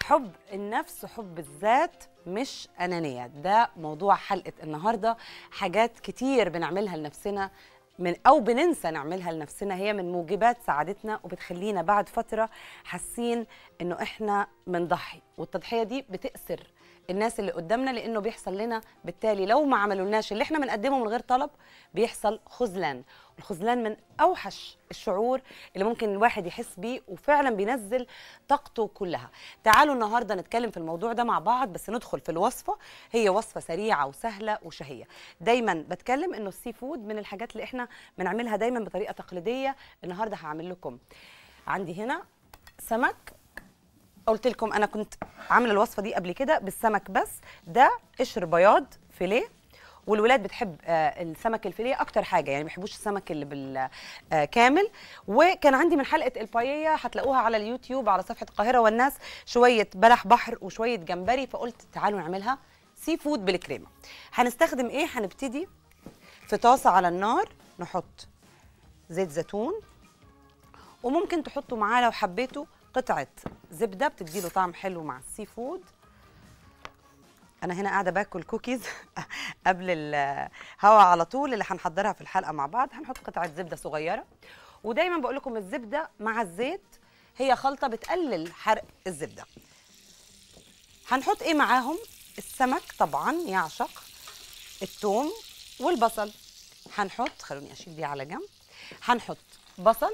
حب النفس وحب الذات مش أنانية ده موضوع حلقة النهاردة حاجات كتير بنعملها لنفسنا من أو بننسى نعملها لنفسنا هي من موجبات سعادتنا وبتخلينا بعد فترة حاسين إنه إحنا بنضحي والتضحية دي بتأثر الناس اللي قدامنا لانه بيحصل لنا بالتالي لو ما عملولناش اللي احنا بنقدمه من غير طلب بيحصل خذلان الخذلان من اوحش الشعور اللي ممكن الواحد يحس بيه وفعلا بينزل طاقته كلها تعالوا النهارده نتكلم في الموضوع ده مع بعض بس ندخل في الوصفه هي وصفه سريعه وسهله وشهيه دايما بتكلم انه السي فود من الحاجات اللي احنا بنعملها دايما بطريقه تقليديه النهارده هعمل لكم عندي هنا سمك قلت لكم انا كنت عامله الوصفه دي قبل كده بالسمك بس ده قشر بياض فيليه والولاد بتحب آه السمك الفيليه اكتر حاجه يعني ما بيحبوش السمك اللي بالكامل وكان عندي من حلقه الباييه هتلاقوها على اليوتيوب على صفحه القاهره والناس شويه بلح بحر وشويه جمبري فقلت تعالوا نعملها سي فود بالكريمه هنستخدم ايه هنبتدي في طاسه على النار نحط زيت زيتون وممكن تحطوا معاه لو حبيتوا قطعه زبده بتديله طعم حلو مع السي فود انا هنا قاعده باكل كوكيز قبل الهوا على طول اللي هنحضرها في الحلقه مع بعض هنحط قطعه زبده صغيره ودايما بقول لكم الزبده مع الزيت هي خلطه بتقلل حرق الزبده هنحط ايه معاهم السمك طبعا يعشق الثوم والبصل هنحط خلوني اشيل دي على جنب هنحط بصل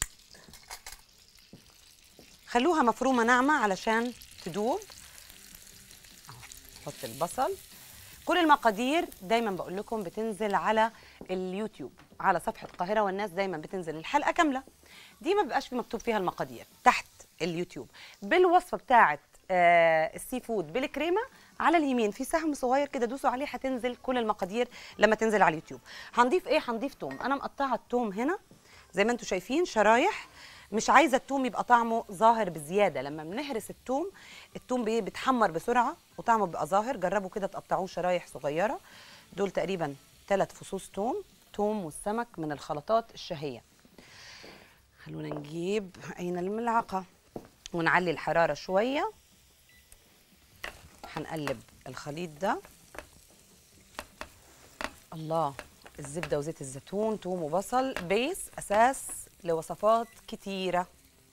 خلوها مفرومه ناعمه علشان تدوب نحط البصل كل المقادير دايما بقول لكم بتنزل على اليوتيوب على صفحه القاهره والناس دايما بتنزل الحلقه كامله دي ما بيبقاش في مكتوب فيها المقادير تحت اليوتيوب بالوصفه بتاعه آه السي فود بالكريمه على اليمين في سهم صغير كده دوسوا عليه هتنزل كل المقادير لما تنزل على اليوتيوب هنضيف ايه هنضيف توم انا مقطعه التوم هنا زي ما انتم شايفين شرايح مش عايزه التوم يبقى طعمه ظاهر بزياده لما بنهرس التوم التوم بيتحمر بسرعه وطعمه بيبقى ظاهر جربوا كده تقطعوه شرايح صغيره دول تقريبا ثلاث فصوص توم توم والسمك من الخلطات الشهيه خلونا نجيب اين الملعقه ونعلي الحراره شويه هنقلب الخليط ده الله الزبده وزيت الزيتون توم وبصل بيس اساس لوصفات كتيره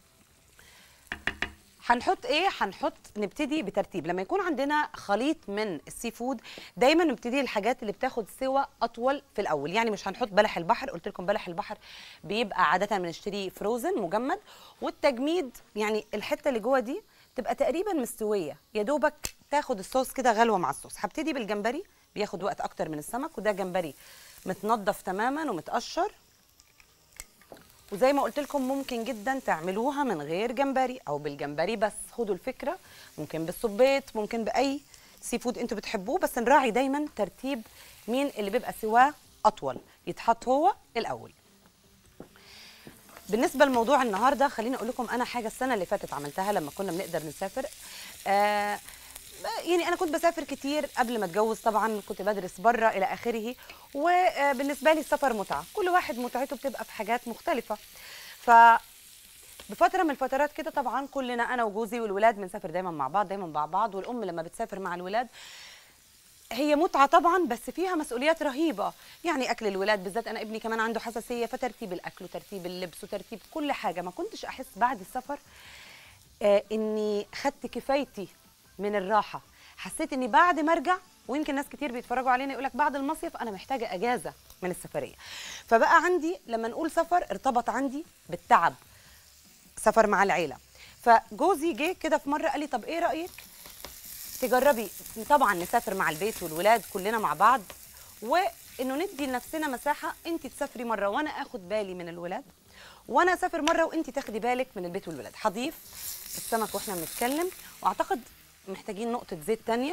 هنحط ايه هنحط نبتدي بترتيب لما يكون عندنا خليط من السي فود دايما نبتدي الحاجات اللي بتاخد سوا اطول في الاول يعني مش هنحط بلح البحر قلت لكم بلح البحر بيبقى عاده بنشتريه فروزن مجمد والتجميد يعني الحته اللي جوه دي تبقى تقريبا مستويه يا دوبك تاخد الصوص كده غلوه مع الصوص هبتدي بالجمبري بياخد وقت اكتر من السمك وده جمبري متنضف تماما ومتقشر وزي ما قلت لكم ممكن جدا تعملوها من غير جمبري او بالجمبري بس خدوا الفكره ممكن بالصبيط ممكن باي سي فود انتوا بتحبوه بس نراعي دايما ترتيب مين اللي بيبقى سواه اطول يتحط هو الاول بالنسبه لموضوع النهارده خليني اقول لكم انا حاجه السنه اللي فاتت عملتها لما كنا بنقدر نسافر آه يعني انا كنت بسافر كتير قبل ما اتجوز طبعا كنت بدرس بره الى اخره وبالنسبه لي السفر متعه كل واحد متعته بتبقى في حاجات مختلفه ف بفتره من الفترات كده طبعا كلنا انا وجوزي والولاد بنسافر دايما مع بعض دايما مع بعض والام لما بتسافر مع الولاد هي متعه طبعا بس فيها مسؤوليات رهيبه يعني اكل الولاد بالذات انا ابني كمان عنده حساسيه فترتيب الاكل وترتيب اللبس وترتيب كل حاجه ما كنتش احس بعد السفر آه اني خدت كفايتي من الراحه حسيت اني بعد ما ارجع ويمكن ناس كتير بيتفرجوا علينا يقول لك بعد المصيف انا محتاجه اجازه من السفريه فبقى عندي لما نقول سفر ارتبط عندي بالتعب سفر مع العيله فجوزي جه كده في مره قال لي طب ايه رايك تجربي طبعا نسافر مع البيت والولاد كلنا مع بعض وانه ندي لنفسنا مساحه انت تسافري مره وانا اخد بالي من الولاد وانا اسافر مره وانت تاخدي بالك من البيت والولاد هضيف السمك واحنا بنتكلم واعتقد محتاجين نقطه زيت تانية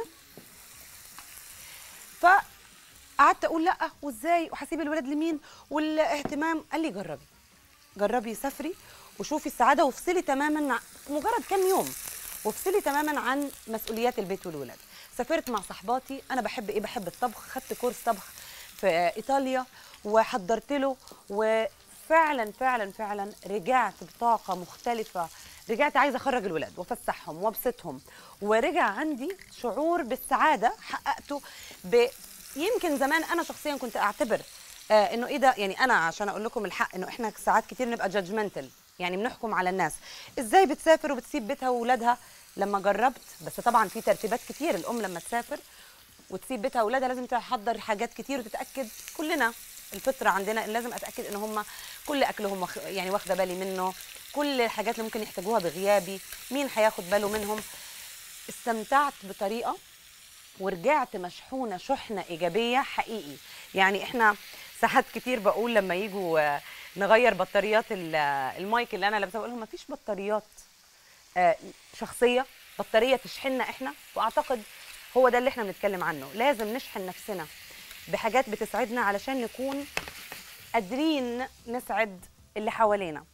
فقعدت اقول لا وازاي وهسيب الولاد لمين والاهتمام قال لي جربي جربي سافري وشوفي السعاده وافصلي تماما مجرد كام يوم وافصلي تماما عن مسؤوليات البيت والولاد سافرت مع صحباتي انا بحب ايه بحب الطبخ خدت كورس طبخ في ايطاليا وحضرت له وفعلا فعلا فعلا رجعت بطاقه مختلفه رجعت عايزه اخرج الولاد وافسحهم وابسطهم ورجع عندي شعور بالسعاده حققته ب يمكن زمان انا شخصيا كنت اعتبر آه انه ايه ده يعني انا عشان اقول لكم الحق انه احنا ساعات كتير نبقى جادجمنتال يعني بنحكم على الناس ازاي بتسافر وبتسيب بيتها واولادها لما جربت بس طبعا في ترتيبات كتير الام لما تسافر وتسيب بيتها واولادها لازم تحضر حاجات كتير وتتاكد كلنا الفطره عندنا لازم اتاكد ان هم كل اكلهم وخ... يعني واخده بالي منه كل الحاجات اللي ممكن يحتاجوها بغيابي مين هياخد باله منهم استمتعت بطريقه ورجعت مشحونه شحنه ايجابيه حقيقي يعني احنا ساعات كتير بقول لما يجوا آه، نغير بطاريات ال- آه، المايك اللي انا لابسه بقول لهم مفيش بطاريات آه، شخصيه بطاريه تشحننا احنا واعتقد هو ده اللي احنا بنتكلم عنه لازم نشحن نفسنا بحاجات بتسعدنا علشان نكون قادرين نسعد اللي حوالينا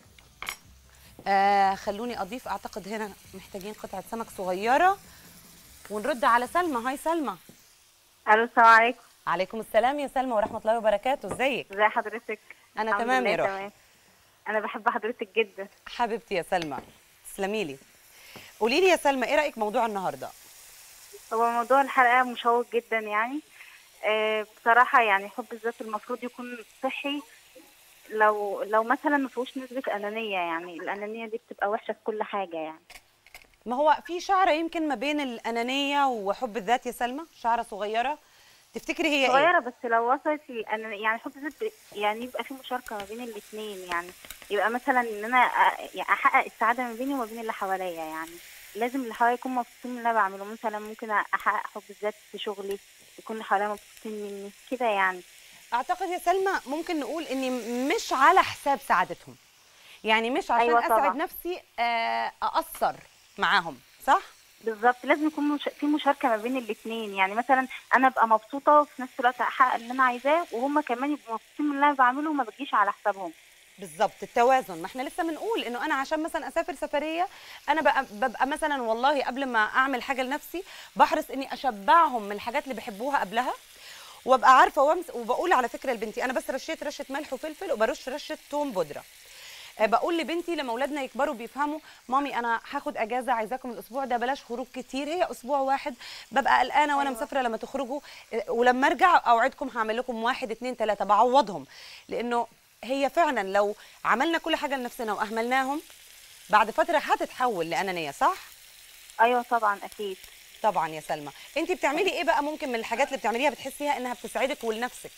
آه خلوني اضيف اعتقد هنا محتاجين قطعه سمك صغيره ونرد على سلمى هاي سلمى الو السلام عليكم عليكم السلام يا سلمى ورحمه الله وبركاته ازيك ازي حضرتك انا الحمد تمام يا لله روحي تمام. انا بحب حضرتك جدا حبيبتي يا سلمى تسلمي لي قولي لي يا سلمى ايه رايك موضوع النهارده هو موضوع الحلقه مشوق جدا يعني آه بصراحه يعني حب الذات المفروض يكون صحي لو لو مثلا ما فيهوش نسبه انانيه يعني الانانيه دي بتبقى وحشه في كل حاجه يعني ما هو في شعره يمكن ما بين الانانيه وحب الذات يا سلمى شعره صغيره تفتكري هي ايه صغيره بس لو وصلت الأنانية يعني حب الذات ب- يعني يبقى في مشاركه ما بين الاثنين يعني يبقى مثلا ان انا أ- يعني احقق السعاده ما بيني وما بين اللي حواليا يعني لازم اللي حواليا يكونوا مبسوطين من اللي انا بعمله مثلا ممكن احقق حب الذات في شغلي يكون اللي حواليا مبسوطين مني كده يعني اعتقد يا سلمى ممكن نقول اني مش على حساب سعادتهم يعني مش عشان أيوة طبعاً. اسعد نفسي آه، اقصر معاهم صح بالظبط لازم يكون مش... في مشاركه ما بين الاثنين يعني مثلا انا ابقى مبسوطه وفي نفس الوقت احقق اللي انا عايزاه وهم كمان يبقوا مبسوطين من اللي انا بعمله وما بجيش على حسابهم بالظبط التوازن ما احنا لسه بنقول انه انا عشان مثلا اسافر سفريه انا بقى ببقى مثلا والله قبل ما اعمل حاجه لنفسي بحرص اني اشبعهم من الحاجات اللي بيحبوها قبلها وابقى عارفه وامس وبقول على فكره لبنتي انا بس رشيت رشه ملح وفلفل وبرش رشه توم بودره آه، بقول لبنتي لما اولادنا يكبروا بيفهموا مامي انا هاخد اجازه عايزاكم الاسبوع ده بلاش خروج كتير هي اسبوع واحد ببقى قلقانه وانا أيوة. مسافره لما تخرجوا آه، ولما ارجع اوعدكم هعمل لكم واحد اتنين تلاته بعوضهم لانه هي فعلا لو عملنا كل حاجه لنفسنا واهملناهم بعد فتره هتتحول لانانيه صح ايوه طبعا اكيد طبعا يا سلمى انت بتعملي ايه بقى ممكن من الحاجات اللي بتعمليها بتحسيها انها بتسعدك ولنفسك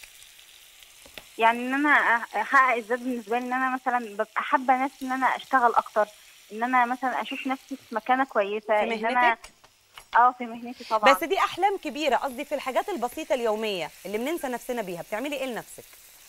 يعني ان انا أح- احقق الذات بالنسبه لي ان انا مثلا ببقى حابه نفسي ان انا اشتغل اكتر ان انا مثلا اشوف نفسي في مكانه كويسه في ان انا مهنتك اه في مهنتي طبعا بس دي احلام كبيره قصدي في الحاجات البسيطه اليوميه اللي بننسى نفسنا بيها بتعملي ايه لنفسك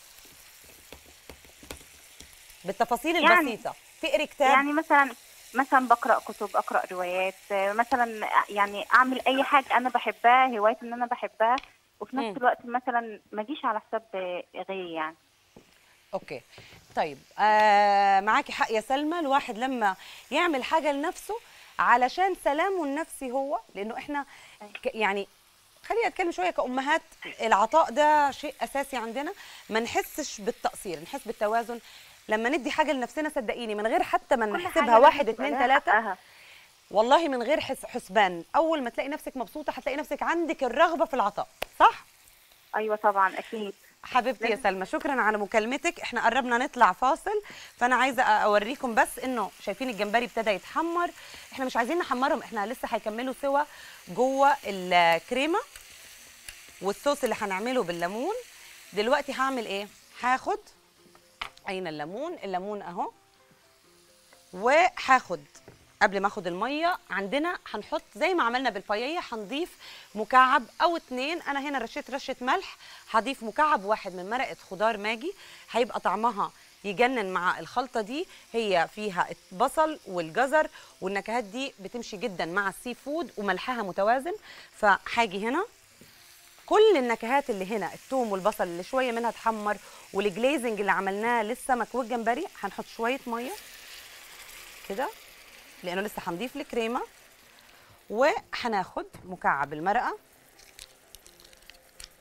بالتفاصيل يعني- البسيطه تقري كتاب يعني مثلا مثلا بقرا كتب اقرا روايات آه، مثلا يعني اعمل اي حاجه انا بحبها هوايه ان انا بحبها وفي مم. نفس الوقت مثلا ما اجيش على حساب آه، غيري يعني اوكي طيب آه معاكي حق يا سلمى الواحد لما يعمل حاجه لنفسه علشان سلامه النفسي هو لانه احنا ك يعني خلينا نتكلم شويه كامهات العطاء ده شيء اساسي عندنا ما نحسش بالتقصير نحس بالتوازن لما ندي حاجه لنفسنا صدقيني من غير حتى ما كل نحسبها حاجة واحد لازم تبقى اتنين لها تلاته حقها. والله من غير حس حسبان اول ما تلاقي نفسك مبسوطه هتلاقي نفسك عندك الرغبه في العطاء صح ايوه طبعا اكيد حبيبتي يا لازم. سلمى شكرا على مكالمتك احنا قربنا نطلع فاصل فانا عايزه اوريكم بس انه شايفين الجمبري ابتدى يتحمر احنا مش عايزين نحمرهم احنا لسه هيكملوا سوا جوه الكريمه والصوص اللي هنعمله بالليمون دلوقتي هعمل ايه هاخد اين الليمون الليمون اهو وهاخد قبل ما اخد الميه عندنا هنحط زي ما عملنا بالفاييه هنضيف مكعب او اتنين انا هنا رشيت رشه ملح هضيف مكعب واحد من مرقه خضار ماجي هيبقى طعمها يجنن مع الخلطه دي هي فيها البصل والجزر والنكهات دي بتمشي جدا مع السي فود وملحها متوازن فهاجي هنا كل النكهات اللي هنا الثوم والبصل اللي شويه منها اتحمر والجليزنج اللي عملناه للسمك والجمبري هنحط شويه ميه كده لانه لسه هنضيف الكريمه وهناخد مكعب المرقه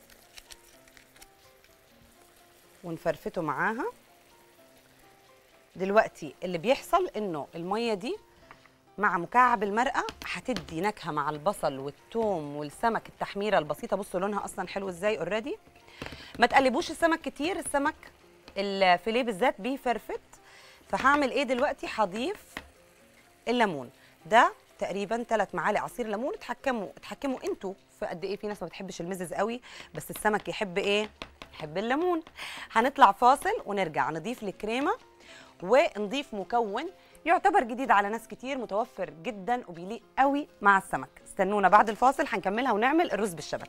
ونفرفته معاها دلوقتي اللي بيحصل انه الميه دي مع مكعب المرقه هتدي نكهه مع البصل والثوم والسمك التحميره البسيطه بصوا لونها اصلا حلو ازاي اوريدي ما تقلبوش السمك كتير السمك الفيليه بالذات بيفرفت فهعمل ايه دلوقتي هضيف الليمون ده تقريبا ثلاث معالق عصير ليمون اتحكموا اتحكموا انتوا في قد ايه في ناس ما بتحبش المزز قوي بس السمك يحب ايه يحب الليمون هنطلع فاصل ونرجع نضيف الكريمه ونضيف مكون يعتبر جديد على ناس كتير متوفر جدا وبيليق قوي مع السمك استنونا بعد الفاصل هنكملها ونعمل الرز بالشبت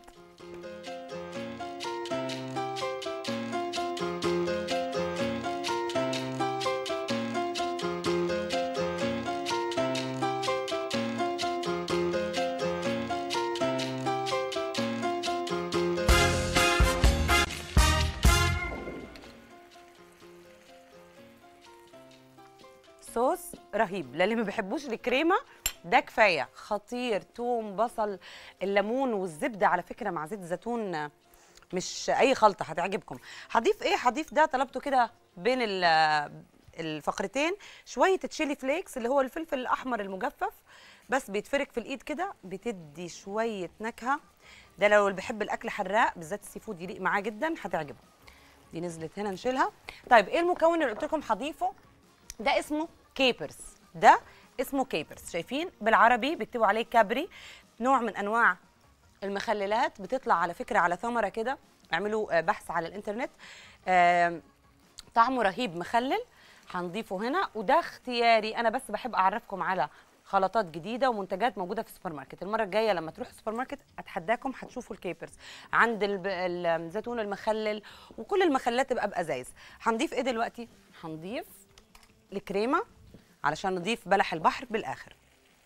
صوص رهيب للي ما بيحبوش الكريمه ده كفايه خطير توم بصل الليمون والزبده على فكره مع زيت الزيتون مش اي خلطه هتعجبكم هضيف ايه هضيف ده طلبته كده بين ال- الفقرتين شويه تشيلي فليكس اللي هو الفلفل الاحمر المجفف بس بيتفرك في الايد كده بتدي شويه نكهه ده لو اللي بيحب الاكل حراق بالذات السي فود يليق معاه جدا هتعجبه دي نزلت هنا نشيلها طيب ايه المكون اللي قلت لكم هضيفه ده اسمه كيبرز ده اسمه كيبرز شايفين بالعربي بيكتبوا عليه كابري نوع من انواع المخللات بتطلع على فكره على ثمره كده اعملوا آه، بحث على الانترنت آم، طعمه رهيب مخلل هنضيفه هنا وده اختياري انا بس بحب اعرفكم على خلطات جديده ومنتجات موجوده في السوبر ماركت المره الجايه لما تروحوا السوبر ماركت اتحداكم هتشوفوا الكيبرز عند الب- الزيتون المخلل وكل المخللات تبقى بازايز هنضيف ايه دلوقتي هنضيف الكريمه علشان نضيف بلح البحر بالاخر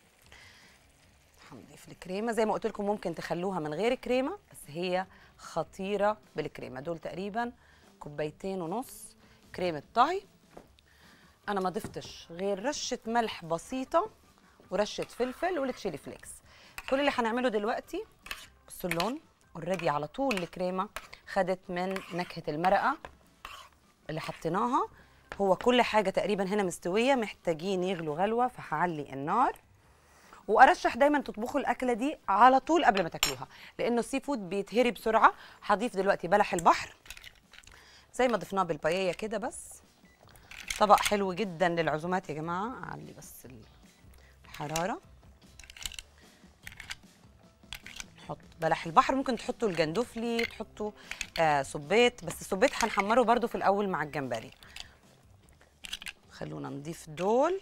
هنضيف الكريمه زي ما قلت لكم ممكن تخلوها من غير كريمه بس هي خطيره بالكريمه دول تقريبا كوبايتين ونص كريمه طهي انا ما ضفتش غير رشه ملح بسيطه ورشه فلفل والتشيلي فليكس كل اللي هنعمله دلوقتي بصوا اللون اوريدي على طول الكريمه خدت من نكهه المرقه اللي حطيناها هو كل حاجه تقريبا هنا مستويه محتاجين يغلوا غلوه فهعلي النار وارشح دايما تطبخوا الاكله دي على طول قبل ما تاكلوها لانه السي فود بيتهري بسرعه هضيف دلوقتي بلح البحر زي ما ضفناه بالباييه كده بس طبق حلو جدا للعزومات يا جماعه اعلي بس الحراره نحط بلح البحر ممكن تحطوا الجندفلي تحطوا آه صبيت بس الصبيت هنحمره برده في الاول مع الجمبري خلونا نضيف دول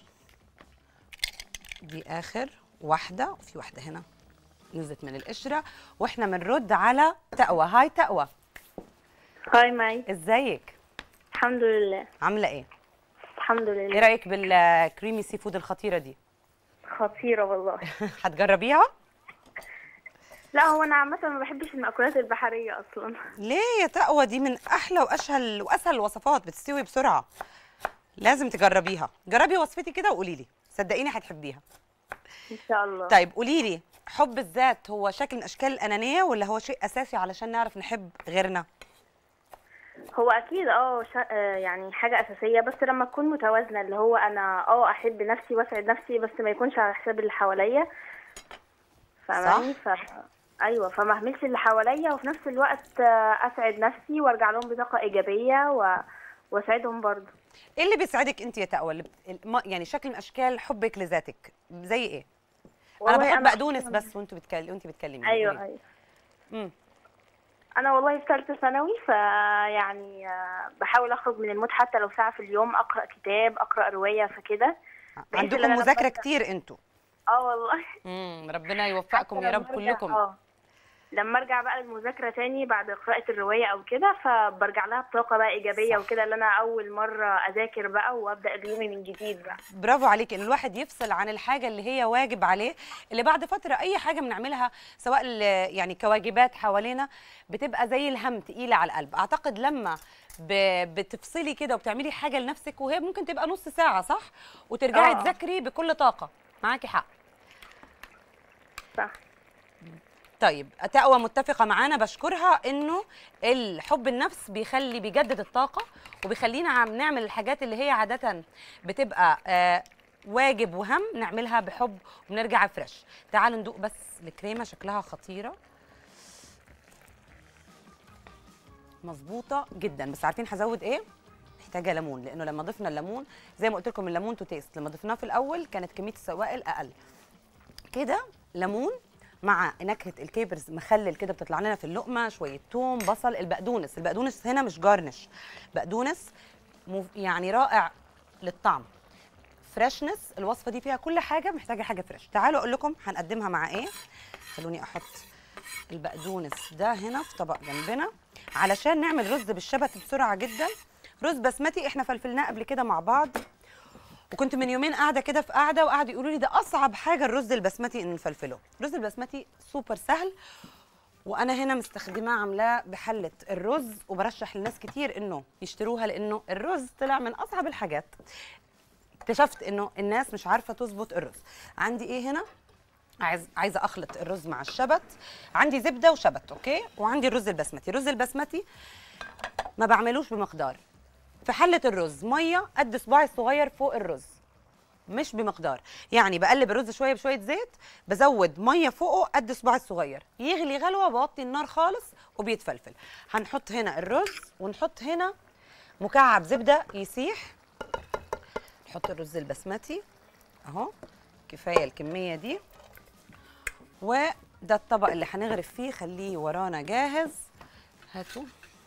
دي اخر واحده وفي واحده هنا نزلت من القشره واحنا بنرد على تقوى هاي تقوى هاي ماي ازيك الحمد لله عامله ايه الحمد ايه لله رايك بالكريمي سي فود الخطيره دي خطيرة والله هتجربيها لا هو انا عامة ما بحبش المأكولات البحرية اصلا ليه يا تقوى دي من احلى واشهل واسهل الوصفات بتستوي بسرعه لازم تجربيها جربي وصفتي كده وقولي لي صدقيني هتحبيها ان شاء الله طيب قولي لي حب الذات هو شكل من اشكال الانانيه ولا هو شيء اساسي علشان نعرف نحب غيرنا هو اكيد اه شا- آه، يعني حاجة اساسية بس لما تكون متوازنة اللي هو انا اه احب نفسي واسعد نفسي بس ما يكونش على حساب اللي حواليا فاهماني ف... ايوه فما اهملش اللي حواليا وفي نفس الوقت آه، اسعد نفسي وارجع لهم بطاقة ايجابية و... واسعدهم برضه ايه اللي بيسعدك انت يا تقوى اللي بت... الم- يعني شكل من اشكال حبك لذاتك زي ايه انا والله بحب بقدونس بس وانتوا بتكلمي وانت بتكلمي ايوه ايوه امم انا والله في ثالثه ثانوي فيعني آه، بحاول اخرج من المود حتى لو ساعه في اليوم اقرا كتاب اقرا روايه فكده بحيث إن عندكم أنا لما مذاكره أرجع- كتير انتوا اه والله امم ربنا يوفقكم حتى يا لما رب أرجع- كلكم اه لما ارجع بقى للمذاكره تاني بعد قراءه الروايه او كده فبرجع لها بطاقه بقى ايجابيه صح. وكده اللي انا اول مره اذاكر بقى وابدا يومي من جديد بقى برافو عليك ان الواحد يفصل عن الحاجه اللي هي واجب عليه اللي بعد فتره اي حاجه بنعملها سواء ال- يعني كواجبات حوالينا بتبقى زي الهم تقيله على القلب اعتقد لما ب- بتفصلي كده وبتعملي حاجه لنفسك وهي ممكن تبقى نص ساعه صح وترجعي آه. تذاكري بكل طاقه معاكي حق صح طيب تقوى متفقه معانا بشكرها انه الحب النفس بيخلي بيجدد الطاقه وبيخلينا عم نعمل الحاجات اللي هي عاده بتبقى آه واجب وهم نعملها بحب ونرجع فريش تعالوا ندوق بس الكريمه شكلها خطيره مظبوطه جدا بس عارفين هزود ايه محتاجه ليمون لانه لما ضفنا الليمون زي ما قلت لكم الليمون تو تيست لما ضفناه في الاول كانت كميه السوائل اقل كده ليمون مع نكهه الكيبرز مخلل كده بتطلع لنا في اللقمه شويه توم بصل البقدونس البقدونس هنا مش جارنش بقدونس مف- يعني رائع للطعم فريشنس الوصفه دي فيها كل حاجه محتاجه حاجه فريش تعالوا اقول لكم هنقدمها مع ايه خلوني احط البقدونس ده هنا في طبق جنبنا علشان نعمل رز بالشبت بسرعه جدا رز بسمتي احنا فلفلناه قبل كده مع بعض وكنت من يومين قاعده كده في قاعده وقعدوا يقولوا لي ده اصعب حاجه الرز البسمتي ان نفلفله الرز البسمتي سوبر سهل وانا هنا مستخدماه عاملاه بحله الرز وبرشح للناس كتير انه يشتروها لانه الرز طلع من اصعب الحاجات اكتشفت انه الناس مش عارفه تظبط الرز عندي ايه هنا عايز عايزه اخلط الرز مع الشبت عندي زبده وشبت اوكي وعندي الرز البسمتي الرز البسمتي ما بعملوش بمقدار في حله الرز ميه قد صباعي الصغير فوق الرز مش بمقدار يعني بقلب الرز شويه بشويه زيت بزود ميه فوقه قد صباعي الصغير يغلي غلوه بوطي النار خالص وبيتفلفل هنحط هنا الرز ونحط هنا مكعب زبده يسيح نحط الرز البسمتي اهو كفايه الكميه دي وده الطبق اللي هنغرف فيه خليه ورانا جاهز هاتوا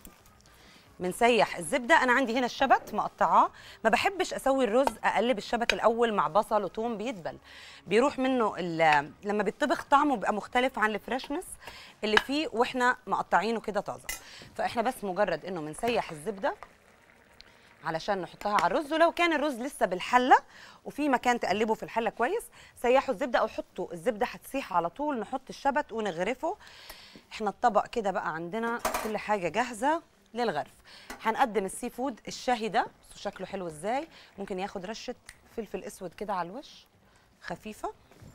بنسيح الزبده انا عندي هنا الشبت مقطعاه ما بحبش اسوي الرز اقلب الشبت الاول مع بصل وثوم بيدبل بيروح منه ال- لما بيطبخ طعمه بيبقى مختلف عن الفريشنس اللي فيه واحنا مقطعينه كده طازه فاحنا بس مجرد انه بنسيح الزبده علشان نحطها على الرز ولو كان الرز لسه بالحله وفي مكان تقلبه في الحله كويس سيحوا الزبده او حطوا الزبده هتسيح على طول نحط الشبت ونغرفه احنا الطبق كده بقى عندنا كل حاجه جاهزه للغرف هنقدم السي فود الشهي ده بصوا شكله حلو ازاي ممكن ياخد رشه فلفل اسود كده على الوش خفيفه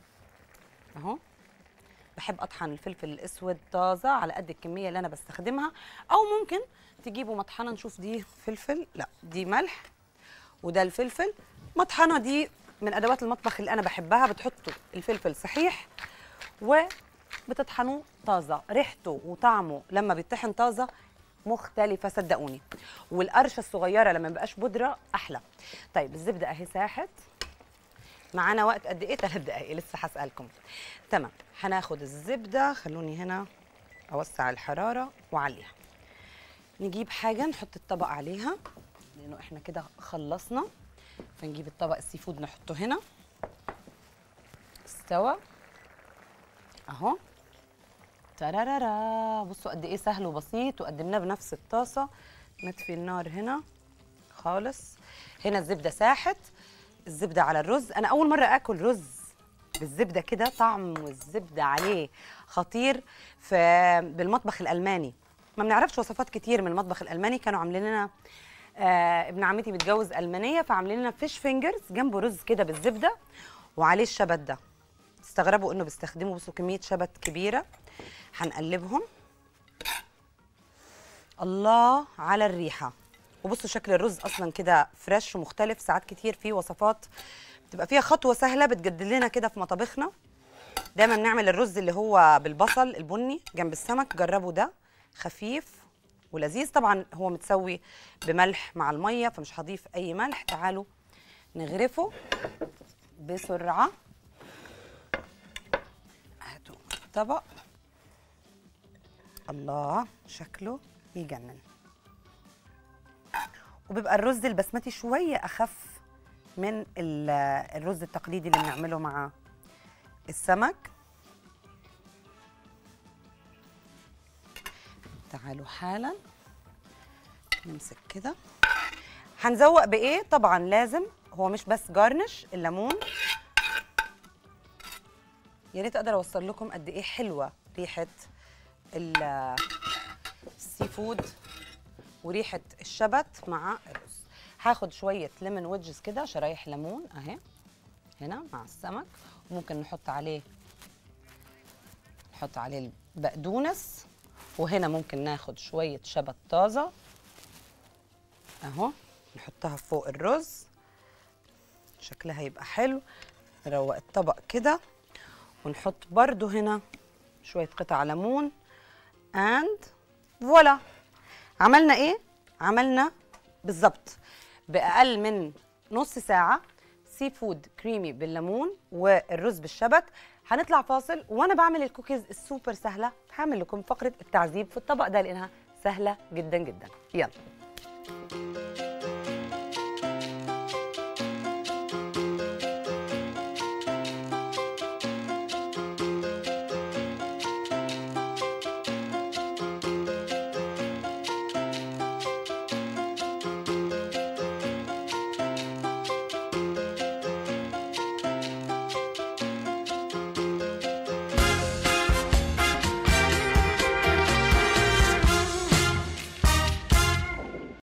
اهو بحب اطحن الفلفل الاسود طازه على قد الكميه اللي انا بستخدمها او ممكن تجيبوا مطحنه نشوف دي فلفل لا دي ملح وده الفلفل مطحنه دي من ادوات المطبخ اللي انا بحبها بتحطوا الفلفل صحيح وبتطحنوه طازه ريحته وطعمه لما بيطحن طازه مختلفة صدقوني والقرشة الصغيرة لما مبقاش بودرة أحلى طيب الزبدة أهي ساحت معانا وقت قد إيه؟ ثلاث دقايق لسه هسألكم تمام هناخد الزبدة خلوني هنا أوسع الحرارة وأعليها نجيب حاجة نحط الطبق عليها لأنه إحنا كده خلصنا فنجيب الطبق السي فود نحطه هنا استوى أهو ترارارا بصوا قد ايه سهل وبسيط وقدمناه بنفس الطاسه نطفي النار هنا خالص هنا الزبده ساحت الزبده على الرز انا اول مره اكل رز بالزبده كده طعم الزبده عليه خطير في بالمطبخ الالماني ما بنعرفش وصفات كتير من المطبخ الالماني كانوا عاملين لنا آه ابن عمتي متجوز المانيه فعاملين لنا فيش فينجرز جنبه رز كده بالزبده وعليه الشبت ده استغربوا انه بيستخدموا بصوا كميه شبت كبيره هنقلبهم الله على الريحه وبصوا شكل الرز اصلا كده فريش ومختلف ساعات كتير في وصفات بتبقى فيها خطوه سهله بتجدد لنا كده في مطابخنا دايما بنعمل الرز اللي هو بالبصل البني جنب السمك جربوا ده خفيف ولذيذ طبعا هو متسوي بملح مع الميه فمش هضيف اي ملح تعالوا نغرفه بسرعه هاتوا طبق الله شكله يجنن وبيبقى الرز البسمتي شويه اخف من ال- الرز التقليدي اللي بنعمله مع السمك تعالوا حالا نمسك كده هنزوق بايه طبعا لازم هو مش بس جارنش الليمون يا ريت اقدر اوصل لكم قد ايه حلوه ريحه ال- السي فود وريحه الشبت مع الرز هاخد شويه ليمون ويدجز كده شرايح ليمون اهي هنا مع السمك وممكن نحط عليه نحط عليه بقدونس وهنا ممكن ناخد شويه شبت طازه اهو نحطها فوق الرز شكلها يبقى حلو نروق الطبق كده ونحط برضو هنا شويه قطع ليمون اند فوالا عملنا ايه عملنا بالظبط باقل من نص ساعه سي فود كريمي بالليمون والرز بالشبت هنطلع فاصل وانا بعمل الكوكيز السوبر سهله هعمل لكم فقره التعذيب في الطبق ده لانها سهله جدا جدا يلا